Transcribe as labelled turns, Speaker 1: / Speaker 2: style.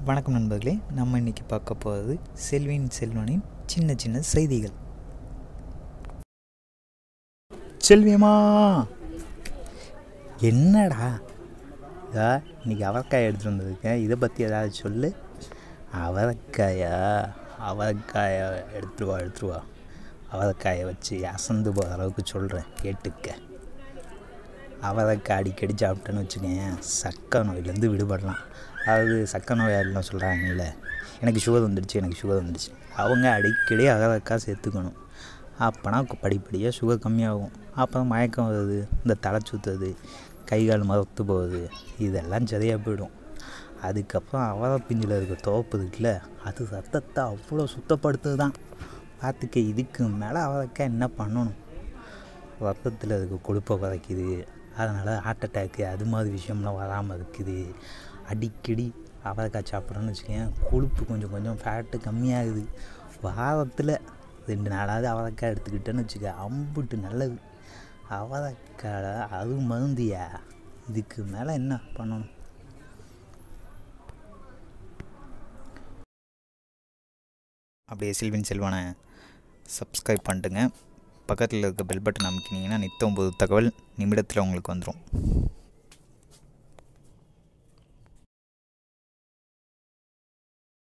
Speaker 1: வணக்கம் நண்பர்களே நம்ம இன்னைக்கு பார்க்க போகிறது செல்வின் செல்வனின் சின்ன சின்ன செய்திகள் செல்வியம்மா என்னடா இதா இன்னைக்கு அவரைக்காய் எடுத்துகிட்டு வந்திருக்கேன் இதை பற்றி ஏதாவது சொல்லு அவரைக்காயா அவரைக்காயை எடுத்துட்டு வா எடுத்துட்டு வா அவரைக்காயை வச்சு அசந்து போகிற அளவுக்கு சொல்கிறேன் கேட்டுக்க அவரைக்காய் அடிக்கடி சாப்பிட்டேன்னு வச்சுக்கேன் சக்க நோயிலேருந்து விடுபடலாம் அதாவது சக்க நோயாளிலாம் சொல்கிறாங்கல்ல எனக்கு சுகர் வந்துடுச்சு எனக்கு சுகர் வந்துடுச்சு அவங்க அடிக்கடி அவரைக்காய் சேர்த்துக்கணும் அப்போனா படிப்படியாக சுகர் கம்மியாகும் அப்புறம் மயக்கம் வருது இந்த தலை சுற்றுறது கை கால் மரத்து போகுது இதெல்லாம் சரியாக போயிடும் அதுக்கப்புறம் அவரை பிஞ்சில் இருக்க தோப்பு இருக்குல்ல அது ரத்தத்தை அவ்வளோ சுத்தப்படுத்துது தான் பார்த்துக்க இதுக்கு மேலே அவரைக்காய் என்ன பண்ணணும் ரத்தத்தில் இருக்க கொழுப்பை குறைக்குது அதனால் ஹார்ட் அட்டாக்கு அது மாதிரி விஷயம்லாம் வராமல் இருக்குது அடிக்கடி அவரைக்காய் சாப்பிட்றோன்னு வச்சுக்கேன் கொழுப்பு கொஞ்சம் கொஞ்சம் ஃபேட்டு கம்மியாகுது வாரத்தில் ரெண்டு நாளாவது அவரைக்காய் எடுத்துக்கிட்டேன்னு வச்சுக்க அம்புட்டு நல்லது அவரைக்காய் அது மருந்தியா இதுக்கு மேலே என்ன பண்ணணும் அப்படியே செல்வின் செல்வானை சப்ஸ்கிரைப் பண்ணிட்டுங்க பக்கத்தில் இருக்க பெல் பட்டன் அமைக்கினீங்கன்னா நித்தம் புது தகவல் நிமிடத்தில் உங்களுக்கு வந்துடும்